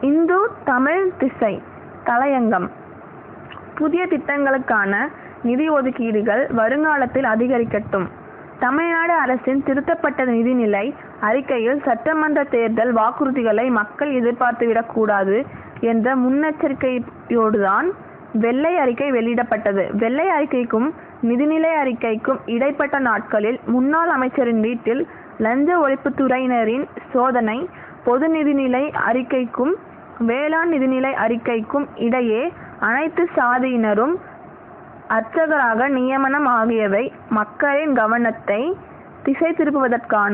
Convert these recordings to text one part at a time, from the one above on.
இந்து தமிழ் திசை தலையங்கம் புதிய திட்டங்களுக்கான நிதி ஒதுக்கீடுகள் வருங்காலத்தில் அதிகரிக்கட்டும் தமிழ்நாடு அரசின் திருத்தப்பட்ட நிதிநிலை அறிக்கையில் சட்டமன்ற தேர்தல் வாக்குறுதிகளை மக்கள் எதிர்பார்த்துவிடக் கூடாது என்ற முன்னெச்சரிக்கையோடுதான் வெள்ளை அறிக்கை வெளியிடப்பட்டது வெள்ளை அறிக்கைக்கும் நிதிநிலை அறிக்கைக்கும் இடைப்பட்ட நாட்களில் முன்னாள் அமைச்சரின் வீட்டில் லஞ்ச ஒழிப்புத்துறையினரின் சோதனை பொது நிதிநிலை அறிக்கைக்கும் வேளாண் நிதிநிலை அறிக்கைக்கும் இடையே அனைத்து சாதியினரும் அர்ச்சகராக நியமனம் ஆகியவை மக்களின் கவனத்தை திசை திருப்புவதற்கான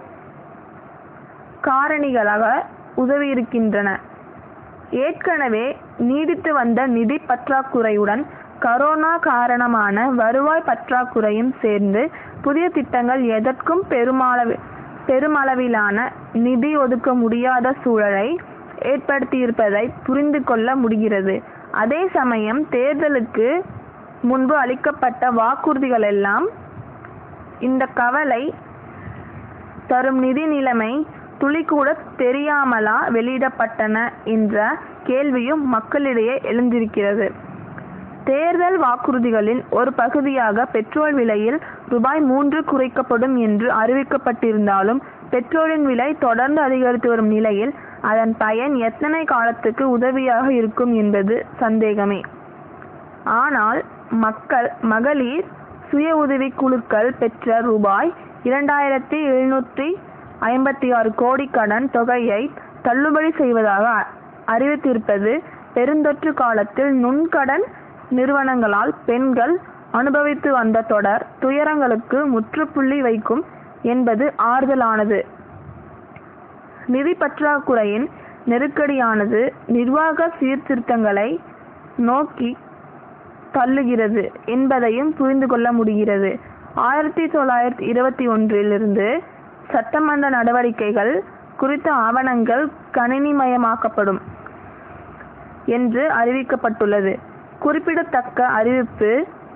காரணிகளாக உதவியிருக்கின்றன ஏற்கனவே நீடித்து வந்த நிதி பற்றாக்குறையுடன் கரோனா காரணமான வருவாய் பற்றாக்குறையும் சேர்ந்து புதிய திட்டங்கள் எதற்கும் பெருமளவு பெருமளவிலான நிதி ஒதுக்க முடியாத சூழலை ஏற்படுத்தியிருப்பதை புரிந்து கொள்ள முடிகிறது அதே சமயம் தேர்தலுக்கு முன்பு அளிக்கப்பட்ட வாக்குறுதிகளெல்லாம் இந்த கவலை தரும் நிதி நிலைமை துளிக்கூட தெரியாமலா வெளியிடப்பட்டன என்ற கேள்வியும் மக்களிடையே எழுந்திருக்கிறது தேர்தல் வாக்குறுதிகளின் ஒரு பகுதியாக பெட்ரோல் விலையில் ரூபாய் மூன்று குறைக்கப்படும் என்று அறிவிக்கப்பட்டிருந்தாலும் பெட்ரோலின் விலை தொடர்ந்து அதிகரித்து வரும் நிலையில் அதன் பயன் எத்தனை காலத்துக்கு உதவியாக இருக்கும் என்பது சந்தேகமே ஆனால் மக்கள் மகளிர் சுய உதவி குழுக்கள் பெற்ற ரூபாய் இரண்டாயிரத்தி எழுநூற்றி ஐம்பத்தி ஆறு கோடி கடன் தொகையை தள்ளுபடி செய்வதாக அறிவித்திருப்பது பெருந்தொற்று காலத்தில் நுண்கடன் நிறுவனங்களால் பெண்கள் அனுபவித்து வந்த தொடர் துயரங்களுக்கு முற்றுப்புள்ளி வைக்கும் என்பது ஆறுதலானது நிதி பற்றாக்குறையின் நெருக்கடியானது நிர்வாக சீர்திருத்தங்களை நோக்கி தள்ளுகிறது என்பதையும் புரிந்து கொள்ள முடிகிறது ஆயிரத்தி தொள்ளாயிரத்தி இருபத்தி ஒன்றிலிருந்து சட்டமன்ற நடவடிக்கைகள் குறித்த ஆவணங்கள் கணினிமயமாக்கப்படும் என்று அறிவிக்கப்பட்டுள்ளது குறிப்பிடத்தக்க அறிவிப்பு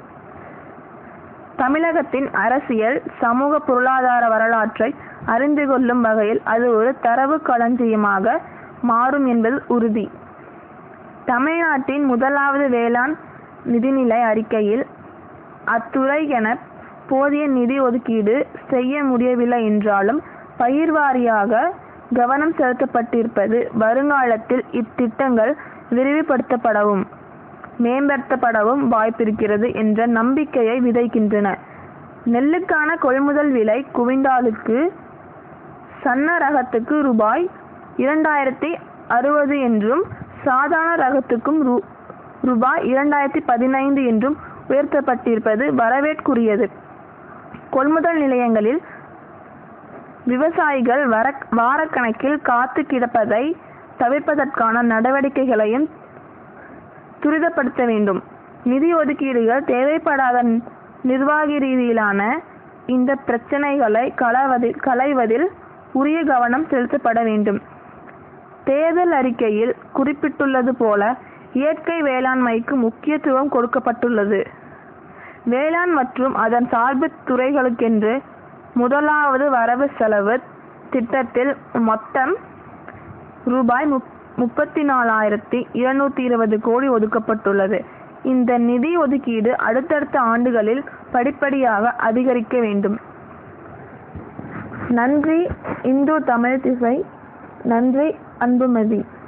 தமிழகத்தின் அரசியல் சமூக பொருளாதார வரலாற்றை அறிந்து கொள்ளும் வகையில் அது ஒரு தரவு களஞ்சியமாக மாறும் என்பது உறுதி தமிழ்நாட்டின் முதலாவது வேளாண் நிதிநிலை அறிக்கையில் அத்துறைக்கென போதிய நிதி ஒதுக்கீடு செய்ய முடியவில்லை என்றாலும் பயிர் வாரியாக கவனம் செலுத்தப்பட்டிருப்பது வருங்காலத்தில் இத்திட்டங்கள் விரிவுபடுத்தப்படவும் மேம்படுத்தப்படவும் வாய்ப்பிருக்கிறது என்ற நம்பிக்கையை விதைக்கின்றன நெல்லுக்கான கொள்முதல் விலை குவிண்டாலுக்கு சன்ன ரகத்துக்கு ரூபாய் இரண்டாயிரத்தி அறுபது என்றும் சாதாரண ரகத்துக்கும் ரூ ரூபாய் இரண்டாயிரத்தி பதினைந்து என்றும் உயர்த்தப்பட்டிருப்பது வரவேற்குரியது கொள்முதல் நிலையங்களில் விவசாயிகள் வர வாரக்கணக்கில் காத்து கிடப்பதை தவிர்ப்பதற்கான நடவடிக்கைகளையும் துரிதப்படுத்த வேண்டும் நிதி ஒதுக்கீடுகள் தேவைப்படாத நிர்வாகி ரீதியிலான இந்த பிரச்சனைகளை களைவதில் களைவதில் உரிய கவனம் செலுத்தப்பட வேண்டும் தேர்தல் அறிக்கையில் குறிப்பிட்டுள்ளது போல இயற்கை வேளாண்மைக்கு முக்கியத்துவம் கொடுக்கப்பட்டுள்ளது வேளாண் மற்றும் அதன் சார்பு துறைகளுக்கென்று முதலாவது வரவு செலவு திட்டத்தில் மொத்தம் ரூபாய் முப்பத்தி நாலாயிரத்தி இருநூத்தி இருபது கோடி ஒதுக்கப்பட்டுள்ளது இந்த நிதி ஒதுக்கீடு அடுத்தடுத்த ஆண்டுகளில் படிப்படியாக அதிகரிக்க வேண்டும் நன்றி இந்து தமிழ் திசை நன்றி அன்புமதி